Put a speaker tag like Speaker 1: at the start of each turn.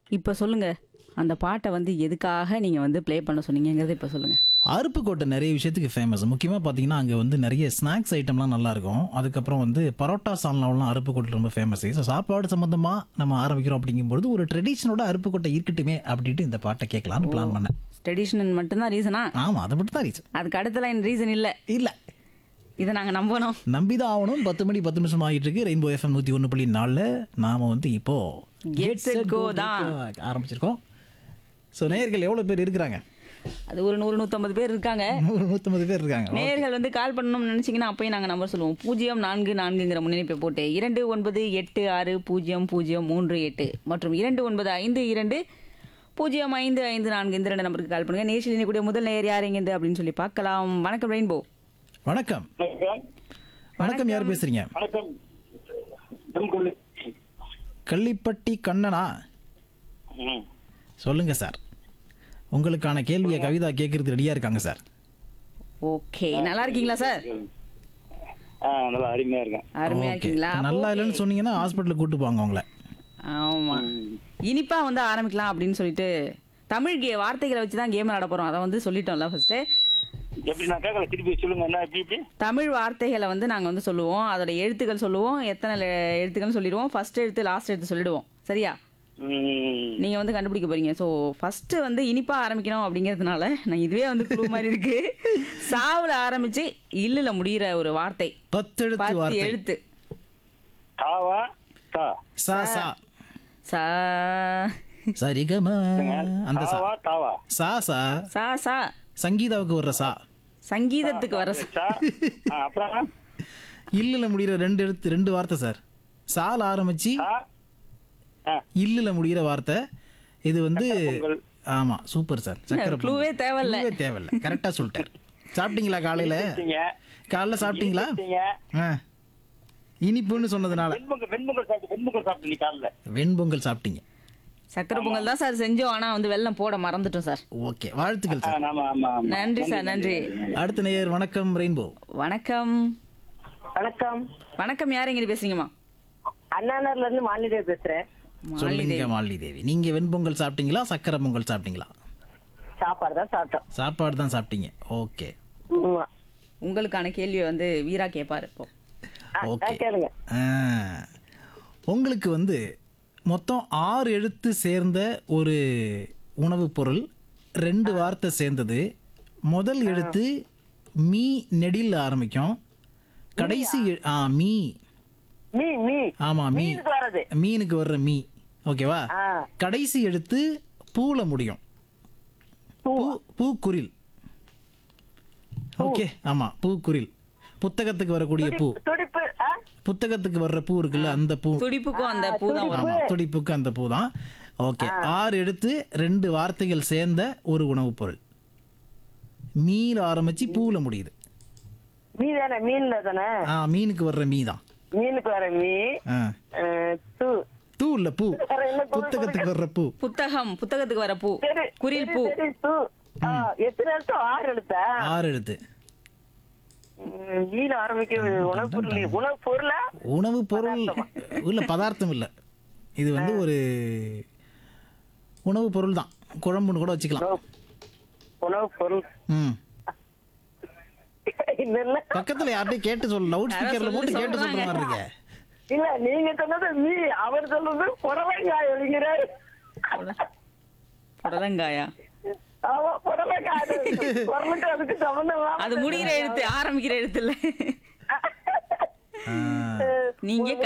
Speaker 1: இப்போ சொல்லுங்க அந்த பாட்டை வந்து எதுக்காக நீங்க வந்து ப்ளே பண்ண சொன்னீங்கங்கிறத இப்போ சொல்லுங்க
Speaker 2: அருப்புக்கோட்டை நிறைய விஷயத்துக்கு ஃபேமஸ் முக்கியமாக பார்த்தீங்கன்னா அங்கே வந்து நிறைய ஸ்நாக்ஸ் ஐட்டம்லாம் நல்லா இருக்கும் அதுக்கப்புறம் வந்து பரோட்டா சால்னாவெலாம் அருப்புக்கோட்டை ரொம்ப ஃபேமஸ் ஸோ சாப்பாடு சம்மந்தமாக நம்ம ஆரம்பிக்கிறோம் அப்படிங்கும்பொழுது ஒரு ட்ரெடிஷனோட அருப்புக்கோட்டை இருக்கட்டுமே அப்படின்ட்டு இந்த பாட்டை கேட்கலான்னு பிளான் பண்ணேன்
Speaker 1: ட்ரெடிஷனல் மட்டும்தான் ரீசனா
Speaker 2: ஆமாம் அதை மட்டும் தான் ரீசன்
Speaker 1: அதுக்கு அடுத்தலாம் என் ரீசன் இல்லை
Speaker 2: இல்லை
Speaker 1: இதை நாங்கள் நம்பணும்
Speaker 2: நம்பி தான் ஆகணும் பத்து மணி பத்து நிமிஷம் ஆகிட்டு இருக்கு ரெயின்போ எஃப்எம் நூற்றி ஒன்று புள்ளி நாலில் நாம் வந்து இப்போ
Speaker 1: Get set go தான்.
Speaker 2: ஆரம்பிச்சிருக்கோம் ஸோ நேயர்கள் எவ்வளோ பேர் இருக்கிறாங்க
Speaker 1: அது ஒரு நூறு நூற்றம்பது பேர் இருக்காங்க
Speaker 2: நூறு நூற்றம்பது பேர் இருக்காங்க
Speaker 1: நேயர்கள் வந்து கால் பண்ணணும்னு நினைச்சீங்கன்னா அப்பயும் நாங்கள் நம்பர் சொல்லுவோம் பூஜ்ஜியம் நான்கு நான்குங்கிற முன்னிணைப்பை போட்டு இரண்டு ஒன்பது எட்டு ஆறு பூஜ்ஜியம் பூஜ்ஜியம் மூன்று எட்டு மற்றும் இரண்டு ஒன்பது ஐந்து இரண்டு பூஜ்ஜியம் ஐந்து ஐந்து நான்கு இந்த ரெண்டு நம்பருக்கு கால் பண்ணுங்க நேஷில் கூடிய முதல் நேயர் யார் எங்கேருந்து அப்படின்னு சொல்லி பார்க்கலாம் வணக்கம் ரெயின்போ
Speaker 2: வணக்கம் வணக்கம் யார் பேசுறீங்க
Speaker 3: வணக்கம் தம்குள்ளு.
Speaker 2: கள்ளிப்பட்டி கண்ணனா
Speaker 3: ம்.
Speaker 2: சொல்லுங்க சார் உங்களுக்கான கேள்வியை கவிதா கேட்கறது ரெடியா இருக்காங்க சார்
Speaker 1: ஓகே நல்லா இருக்கீங்களா சார்
Speaker 3: ஆ நல்லா அருமையா இருக்கேன்
Speaker 1: அருமையா
Speaker 2: ஓகே
Speaker 1: இருக்கீங்களா
Speaker 2: நல்லா இல்லைன்னு சொன்னீங்கன்னா ஹாஸ்பிட்டலுக்கு கூட்டு போங்க உங்களை
Speaker 1: ஆமா இனிப்பா வந்து ஆரம்பிக்கலாம் அப்படின்னு சொல்லிட்டு தமிழ் கே வார்த்தைகளை வச்சு தான் கேம் விளாட போறோம் அதை வந்து சொல்லிட்டோம்ல ஃபர்ஸ்ட்
Speaker 3: எப்படி நான் கேட்கல திருப்பி சொல்லுங்க என்ன எப்படி இப்படி
Speaker 1: தமிழ் வார்த்தைகளை வந்து நாங்கள் வந்து சொல்லுவோம் அதோட எழுத்துக்கள் சொல்லுவோம் எத்தனை le- எழுத்துக்கள்னு சொல்லிடுவோம் ஃபர்ஸ்ட் எழுத்து லாஸ்ட் எழுத்து சொல்லிடுவோம் சரியா
Speaker 3: ம்.
Speaker 1: நீங்கள் வந்து கண்டுபிடிக்க போறீங்க ஸோ ஃபர்ஸ்ட் வந்து இனிப்பா ஆரம்பிக்கணும் அப்படிங்கிறதுனால நான் இதுவே வந்து குழு மாதிரி இருக்கு சாவில் ஆரம்பிச்சு இல்லுல முடியிற ஒரு வார்த்தை
Speaker 2: பத்தெழுத்து
Speaker 1: பத்து
Speaker 2: வார்த்தை
Speaker 1: எழுத்து
Speaker 3: தாவா தா
Speaker 2: சா சா
Speaker 1: சா
Speaker 2: சரிகம அந்த சா
Speaker 3: தாவா தாவா
Speaker 2: சா சா
Speaker 1: சா சா
Speaker 2: சங்கீதாவுக்கு வர்ற சா
Speaker 1: சங்கீதத்துக்கு வர சா.
Speaker 3: சா ஆ, அப்புறம்
Speaker 2: இல்லுல முடிகிற ரெண்டு எழுத்து ரெண்டு வார்த்தை சார் சால ஆரம்பிச்சு
Speaker 3: சா ஆ,
Speaker 2: இல்லுல முடிகிற வார்த்தை இது வந்து
Speaker 3: பொங்கல்.
Speaker 2: ஆமா சூப்பர் சார் சக்கரை
Speaker 1: க்ளூவே
Speaker 2: பொங்கல்.
Speaker 1: தேவையில்ல.
Speaker 2: க்ளூவே தேவையில்ல கரெக்டா சொல்லிட்டார் சாப்பிட்டீங்களா காலையில
Speaker 3: இனிப்பிட்டீங்க.
Speaker 2: காலைல சாப்பிட்டீங்களா
Speaker 3: இனிப்பிட்டீங்க.
Speaker 2: ஆ. இனிப்புன்னு சொன்னதுனால
Speaker 3: வெண்பொங்கல் வெண்பொங்கல் சாப்பிட்டு வெண்பொங்கல் சாப்பிட்டு நீ காலைல
Speaker 2: வெண்பொங்கல் சாப்பிட்டீங்க
Speaker 1: சக்கரை பொங்கல் தான் சார் செஞ்சோம் ஆனா வந்து வெல்லம் போட மறந்துட்டோம் சார்
Speaker 2: ஓகே வாழ்த்துக்கள்
Speaker 3: ஆ,
Speaker 2: சார்
Speaker 3: ஆமா ஆமா ஆமா
Speaker 1: நன்றி சார் நன்றி
Speaker 2: அடுத்த நேயர் வணக்கம் ரெயின்போ
Speaker 1: வணக்கம்
Speaker 4: வணக்கம்
Speaker 1: வணக்கம் யார் எங்க பேசுறீங்கம்மா
Speaker 4: அண்ணாநகர்ல இருந்து மாலிதே பேசுறேன்
Speaker 2: சொல்லுங்க மாலினி தேவி நீங்க வெண்பொங்கல் சாப்பிட்டீங்களா சக்கரை பொங்கல் சாப்பிட்டீங்களா
Speaker 4: சாப்பாடு தான் சாப்பிட்டோம்
Speaker 2: சாப்பாடு தான் சாப்பிட்டீங்க ஓகே
Speaker 4: ஆமா.
Speaker 1: உங்களுக்கான கேள்வியை வந்து வீரா கேட்பாரு இப்போ
Speaker 4: ஆ,
Speaker 2: ஓகே.
Speaker 4: ஆ, கேளுங்க
Speaker 2: ஆ. உங்களுக்கு வந்து மொத்தம் ஆறு எழுத்து சேர்ந்த ஒரு உணவுப் பொருள் ரெண்டு வார்த்தை சேர்ந்தது முதல் எழுத்து மீ நெடில் ஆரம்பிக்கும் கடைசி எ- ஆ மீ
Speaker 4: மீ மீ
Speaker 2: ஆமா மீ
Speaker 4: மீனுக்கு வர்றது
Speaker 2: மீனுக்கு வர்ற மீ ஓகேவா
Speaker 4: ஆ
Speaker 2: கடைசி எழுத்து பூல முடியும் பூ பூக்குரில் ஓகே ஆமா பூக்குரில் புத்தகத்துக்கு வரக்கூடிய பூ
Speaker 4: துடிப்பு ஆ?
Speaker 2: புத்தகத்துக்கு வர்ற பூ இருக்குல்ல அந்த பூ
Speaker 1: துடிப்புக்கும் அந்த பூ தான் வரும்
Speaker 2: ஆமா துடிப்புக்கு அந்த பூ தான் ஓகே ஆறு எடுத்து ரெண்டு வார்த்தைகள் சேர்ந்த ஒரு உணவுப் பொருள் மீன் ஆரம்பிச்சு பூல முடியுது
Speaker 4: மீ தானே மீன்ல தானே
Speaker 2: ஆ மீனுக்கு வர்ற மீ தான்
Speaker 4: மீனுக்கு வர மீ
Speaker 2: ஆ.
Speaker 4: ஆ, தூ
Speaker 2: தூ இல்ல பூ
Speaker 4: வேற என்ன பொருள்
Speaker 2: புத்தகத்துக்கு வர்ற பூ
Speaker 1: புத்தகம் புத்தகத்துக்கு வர பூ
Speaker 4: சரி
Speaker 1: குரில் பூ
Speaker 4: சரி, சரி, தூ ஆ, எத்தனை எழுத்து ஆறு எழுத்தா
Speaker 2: ஆறு எழுத்து
Speaker 4: ம், மீன் ஆரம்பிக்க உணவு பொருள் உணவு பொருளா
Speaker 2: உணவு பொருள் இல்ல பதார்த்தம் இல்ல இது வந்து ஒரு உணவு பொருள் தான் குழம்புன்னு கூட வச்சுக்கலாம்
Speaker 4: உணவு- உணவு பொருள்
Speaker 2: ம்
Speaker 4: இல்ல
Speaker 2: பக்கத்துல யார்கிட்டயும் கேட்டு சொல்ல லவுட் ஸ்பீக்கர்ல
Speaker 1: சொல்லு,
Speaker 2: போட்டு கேட்டு சொல்ற
Speaker 1: சொல்றாங்க.
Speaker 2: மாதிரி இருக்கே
Speaker 4: இல்ல நீங்க சொன்னது மீ அவர் சொல்றது புடலங்காய் எழுகிறார்
Speaker 1: புடலங்காயா
Speaker 4: ஆமா புடலங்காய் அது குரலுக்கு அதுக்கு சம்பந்தமா
Speaker 1: அது முடிகிற எழுத்து ஆரம்பிக்கிற எழுத்து இல்ல
Speaker 2: ஆ.
Speaker 1: நீங்க